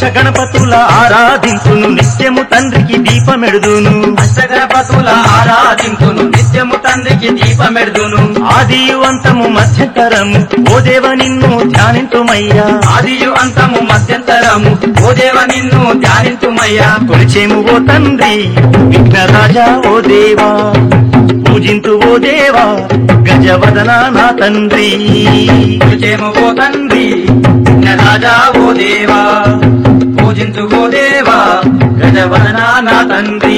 అష్ట గణపతుల ఆరాధించును నిత్యము తండ్రికి దీపమెడుదును అష్టగణపతుల ఆరాధింతును నిత్యము తండ్రికి దీపమెడుదును ఆదియు అంతము మధ్యంతరము ఓ దేవ నిన్ను ధ్యానింతుమయ్యా ఆదియు అంతము మధ్యంతరము ఓ దేవ నిన్ను ధ్యానింతుమయ్యా కొలిచేము ఓ తండ్రి విఘ్నరాజా ఓ దేవా పూజింతు ఓ దేవా గజవదన నా తండ్రి పూజేము ఓ తండ్రి రాజా ఓ దేవా పూజించు ఓ దేవా గజవదన నా తండ్రి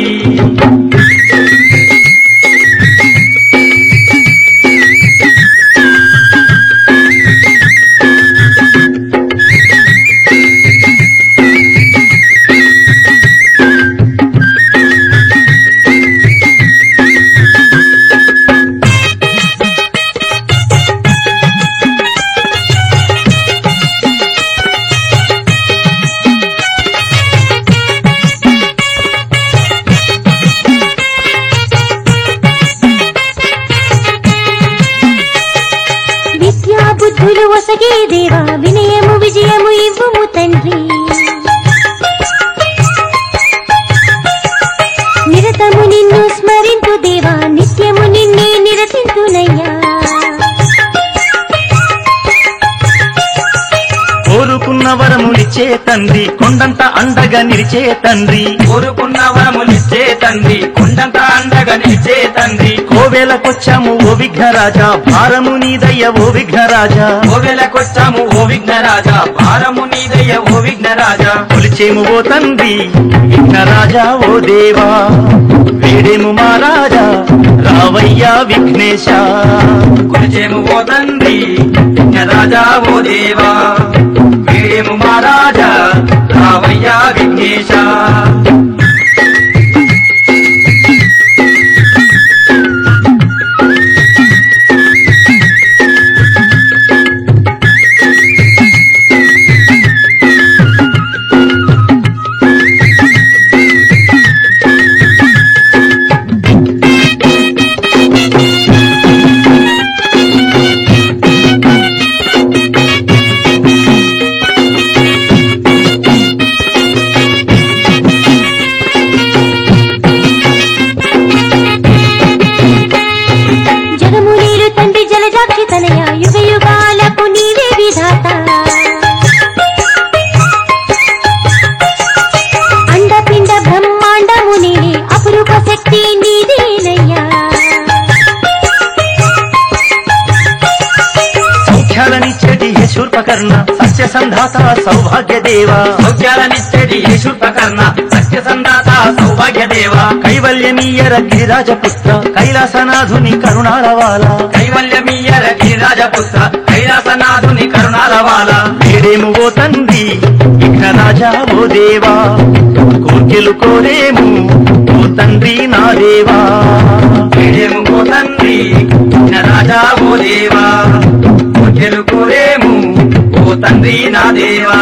విద్యా బుద్ధులు ఒసగే దేవా వినయము విజయము ఇవ్వుము తండ్రి నిరతము నిన్ను స్మరింతు దేవా నిత్యము నిన్నే నిరతింతునయ్యా కోరుకున్న వరములిచ్చే తండ్రి కొండంత అండగా నిలిచే తండ్రి కోరుకున్న వరములిచ్చే తండ్రి కొండంత అండగా నిలిచే తండ్రి కోవెలకొచ్చాము ఓ విఘ్నరాజా భారము నీదయ్య ఓ విఘ్నరాజా కోవెలకొచ్చాము ఓ విఘ్నరాజా భారము నీదయ్య ఓ విఘ్నరాజా కొలిచేము ఓ తండ్రి విఘ్నరాజా ఓ దేవా వేడేము మా రాజా రావయ్యా విఘ్నేశ కొలిచేము ఓ తండ్రి విఘ్నరాజా ఓ దేవా వీడేము మా రాజా రావయ్యా విఘ్నేశ జగము నీరు తండ్రి జలజాక్షి తనయ యుగ యుగాలకు నీవే విధాత అండపిండ బ్రహ్మాండము నీవే అపురూప శక్తి నీదేనయ్యా సౌఖ్యాలనిచ్చటి యశూర్పకర్ణ సత్య సంధాత సౌభాగ్య దేవా సౌఖ్యాలనిచ్చేది యేషుపకర్ణ సత్య సందాత సౌభాగ్య దేవా కైవల్యమీయర గిరిరాజపుత్ర కైలాసనాథుని కరుణాలవాల కైవల్యమీయర గిరిరాజపుత్ర కైలాసనాథుని కరుణాలవాల వేడేము ఓ తండ్రి విఘ్నరాజా ఓ దేవా కోర్కెలు కోరేము ఓ తండ్రి నా దేవా వీడేము ఓ తండ్రి రాజా ఓ దేవా కోర్కెలు కోరేము ఓ తండ్రి నా దేవా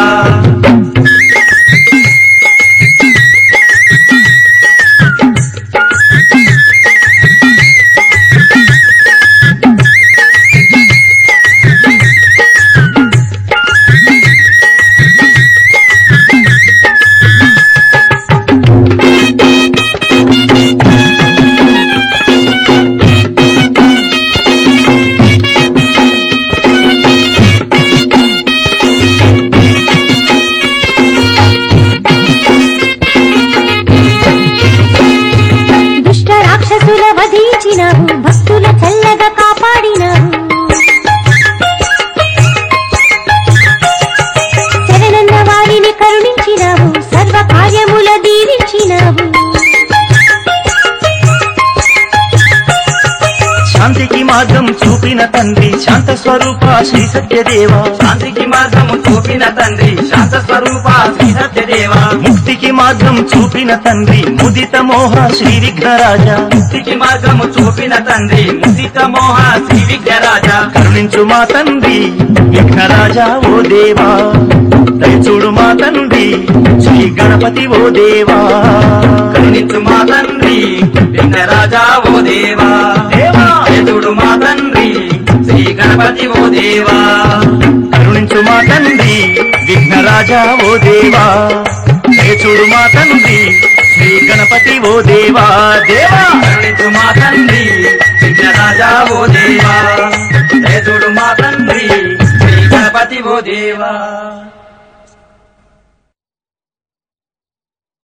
దుష్ట రాక్షసుల వధించినావు భక్తుల చల్లగా కాపాడినావు శరణన్న వారిని కరుణించినావు సర్వ కార్యముల దీవించినావు శాంతికి మార్గం చూపిన తండ్రి శాంత స్వరూప శ్రీ సత్యదేవ శాంతికి మార్గము చూపిన తండ్రి శాంత స్వరూప శ్రీ సత్యదేవ ముక్తికి మార్గం చూపిన తండ్రి ముదిత మోహ శ్రీ విఘ్నరాజ ముక్తికి మార్గము చూపిన తండ్రి ముదిత మోహ శ్రీ విఘ్నరాజ కరుణించు మా తండ్రి విఘ్నరాజా ఓ దేవా దయచూడు మా తండ్రి శ్రీ గణపతి ఓ దేవా కరుణించు మా తండ్రి విఘ్నరాజా ఓ దేవా దేవా ఎదుడు మా తండ్రి శ్రీ గణపతి ఓ దేవా కరుణించు మా తండ్రి విఘ్నరాజా రాజా ఓ దేవా చూడు మా తండ్రి శ్రీ గణపతి ఓ దేవా దేవా కరుణించు మా తండ్రి విఘ్నరాజా ఓ దేవా దయచూడు మా తండ్రి శ్రీ గణపతి ఓ దేవా